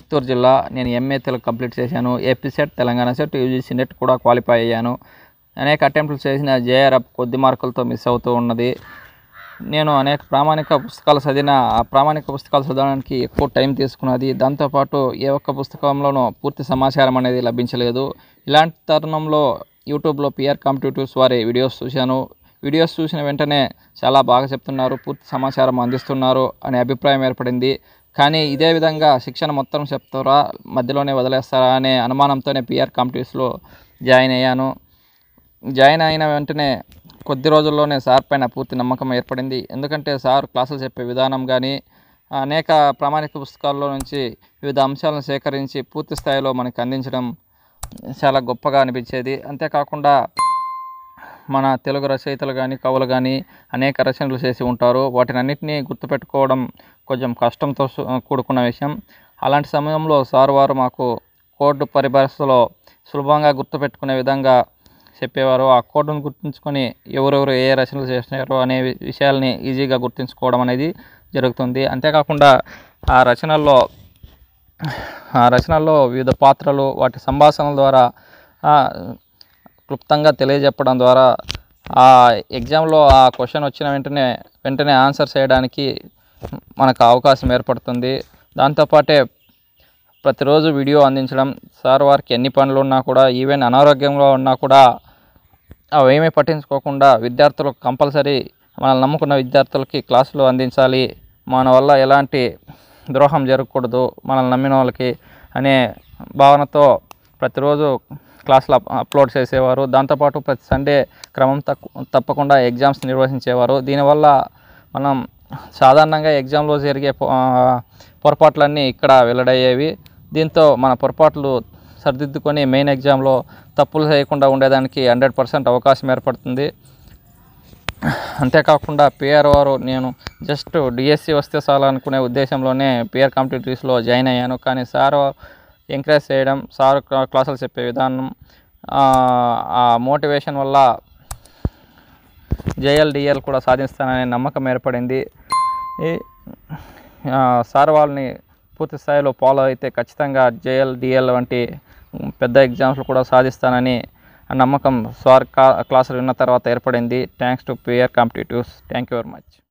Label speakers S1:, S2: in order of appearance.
S1: చిత్తూరు జిల్లా నేను MA Telugu complete చేశాను AP set Telangana set UGC NET కూడా క్వాలిఫై అయ్యాను అనేక అటెంప్ట్లు చేసిన జేఆర్ఎఫ్ కొద్ది మార్కులతో మిస్ అవుతూ ఉన్నది నేను అనేక ప్రామాణిక పుస్తకాలు చదివిన ఆ ప్రామాణిక పుస్తకాలు చదవడానికి ఎక్కువ టైం తీసుకున్నది దాంతోపాటు ఏ ఒక్క పుస్తకంలోనూ పూర్తి సమాచారం అనేది లభించలేదు ఇలాంటి తరుణంలో యూట్యూబ్లో పిఆర్ కాంపిటేటివ్స్ వారి వీడియోస్ చూశాను వీడియోస్ చూసిన వెంటనే చాలా బాగా చెప్తున్నారు పూర్తి సమాచారం అందిస్తున్నారు అనే అభిప్రాయం ఏర్పడింది కానీ ఇదే విధంగా శిక్షణ మొత్తం చెప్తారా మధ్యలోనే వదిలేస్తారా అనే అనుమానంతోనే పిఆర్ కాంపిటేటివ్స్లో జాయిన్ అయ్యాను జాయిన్ అయిన వెంటనే కొద్ది రోజుల్లోనే సార్ పైన పూర్తి నమ్మకం ఏర్పడింది ఎందుకంటే సార్ క్లాసులు చెప్పే విధానం కానీ అనేక ప్రామాణిక పుస్తకాల్లో నుంచి వివిధ అంశాలను సేకరించి పూర్తి స్థాయిలో మనకు అందించడం చాలా గొప్పగా అనిపించేది అంతేకాకుండా మన తెలుగు రచయితలు కానీ కవులు కానీ అనేక రచనలు చేసి ఉంటారు వాటిని అన్నింటినీ గుర్తుపెట్టుకోవడం కొంచెం కష్టంతో సు- కూడుకున్న విషయం అలాంటి సమయంలో సార్ వారు మాకు కోడ్ పరిభాషలో సులభంగా గుర్తుపెట్టుకునే విధంగా చెప్పేవారు ఆ కోడ్ను గుర్తుంచుకొని ఎవరెవరు ఏ రచనలు చేసినారో అనే వి- విషయాల్ని ఈజీగా గుర్తుంచుకోవడం అనేది జరుగుతుంది అంతేకాకుండా ఆ రచనల్లో ఆ రచనల్లో వివిధ పాత్రలు వాటి సంభాషణల ద్వారా ఆ, క్లుప్తంగా తెలియజెప్పడం ద్వారా ఆ ఎగ్జామ్లో ఆ క్వశ్చన్ వచ్చిన వెంటనే వెంటనే ఆన్సర్ చేయడానికి మనకు అవకాశం ఏర్పడుతుంది దాంతోపాటే ప్రతిరోజు వీడియో అందించడం సార్ వారికి ఎన్ని పనులు ఉన్నా కూడా ఈవెన్ అనారోగ్యంలో ఉన్నా కూడా అవేమీ పట్టించుకోకుండా విద్యార్థులకు కంపల్సరీ మనల్ని నమ్ముకున్న విద్యార్థులకి క్లాసులు అందించాలి మన వల్ల ఎలాంటి ద్రోహం జరగకూడదు మనల్ని నమ్మిన వాళ్ళకి అనే భావనతో ప్రతిరోజు క్లాసులు అప్- అప్లోడ్ చేసేవారు దాంతోపాటు ప్రతి సండే క్రమం తక్కు తప్పకుండా ఎగ్జామ్స్ నిర్వహించేవారు దీనివల్ల మనం సాధారణంగా ఎగ్జామ్లో జరిగే పొ- ఆ, పొరపాట్లన్నీ ఇక్కడ వెల్లడయ్యేవి దీంతో మన పొరపాట్లు సరిదిద్దుకొని మెయిన్ ఎగ్జామ్లో తప్పులు చేయకుండా ఉండేదానికి హండ్రెడ్ పర్సెంట్ అవకాశం ఏర్పడుతుంది అంతేకాకుండా పిఆర్ వారు నేను జస్ట్ డిఎస్సి వస్తే చాలు అనుకునే ఉద్దేశంలోనే పిఆర్ కాంపిటేటివ్స్లో జాయిన్ అయ్యాను కానీ సార్ ఎంకరేజ్ చేయడం సార్ క్లా- క్లాసులు చెప్పే విధానం ఆ, ఆ మోటివేషన్ వల్ల జేఎల్ డిఎల్ కూడా సాధిస్తాననే నమ్మకం ఏర్పడింది ఈ ఆ, సార్ వాళ్ళని పూర్తి స్థాయిలో ఫాలో అయితే ఖచ్చితంగా జేఎల్ డిఎల్ వంటి పెద్ద ఎగ్జామ్స్లు కూడా సాధిస్తానని ఆ నమ్మకం సార్ కా క్లాసులు విన్న తర్వాత ఏర్పడింది thanks to PR competitives thank you very much